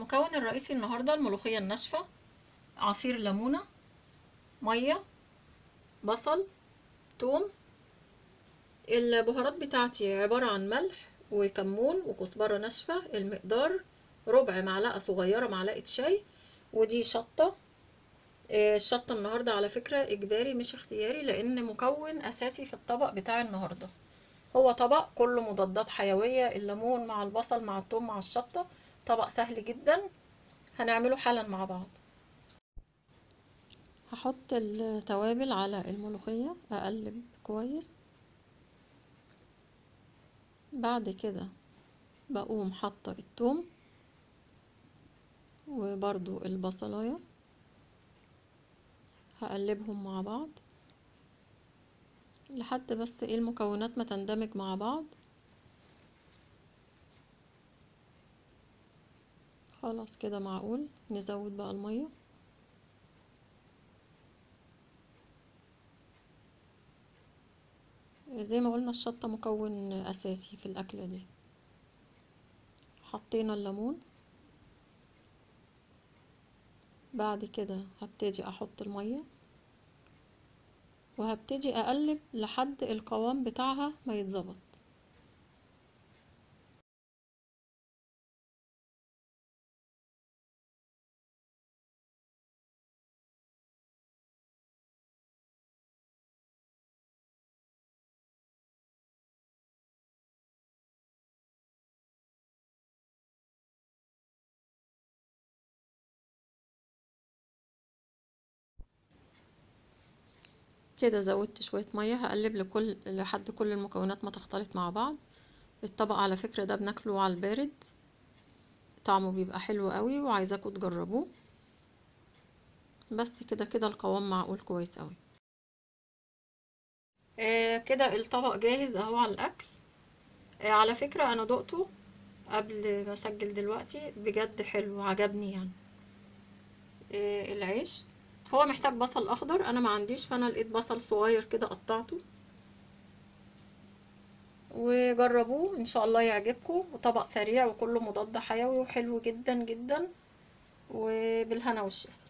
المكون الرئيسي النهاردة الملوخية الناشفة عصير ليمونة مية بصل توم البهارات بتاعتي عبارة عن ملح وكمون وكزبرة ناشفة المقدار ربع معلقة صغيرة معلقة شاي ودي شطة آه، الشطة النهاردة على فكرة إجباري مش اختياري لأن مكون أساسي في الطبق بتاع النهاردة هو طبق كله مضادات حيوية الليمون مع البصل مع الثوم مع الشطة طبق سهل جدا هنعمله حالا مع بعض هحط التوابل على الملوخية أقلب كويس بعد كده بقوم حاطة الثوم وبرضو البصلاية هقلبهم مع بعض لحد بس ايه المكونات ما تندمج مع بعض خلاص كده معقول نزود بقى المية زي ما قلنا الشطة مكون أساسي في الأكلة دي حطينا الليمون بعد كده هبتدي أحط المية وهبتدي أقلب لحد القوام بتاعها ما يتظبط كده زودت شوية مية هقلب لكل لحد كل المكونات ما تختلط مع بعض الطبق على فكرة ده بناكله على البارد طعمه بيبقى حلو قوي وعايزاكم تجربوه بس كده كده القوام معقول كويس قوي آه كده الطبق جاهز اهو على الاكل آه على فكرة انا دقته قبل ما اسجل دلوقتي بجد حلو عجبني يعني آه العيش هو محتاج بصل اخضر انا ما عنديش فانا لقيت بصل صغير كده قطعته وجربوه ان شاء الله يعجبكم وطبق سريع وكله مضاد حيوي وحلو جدا جدا وبالهنا والشفا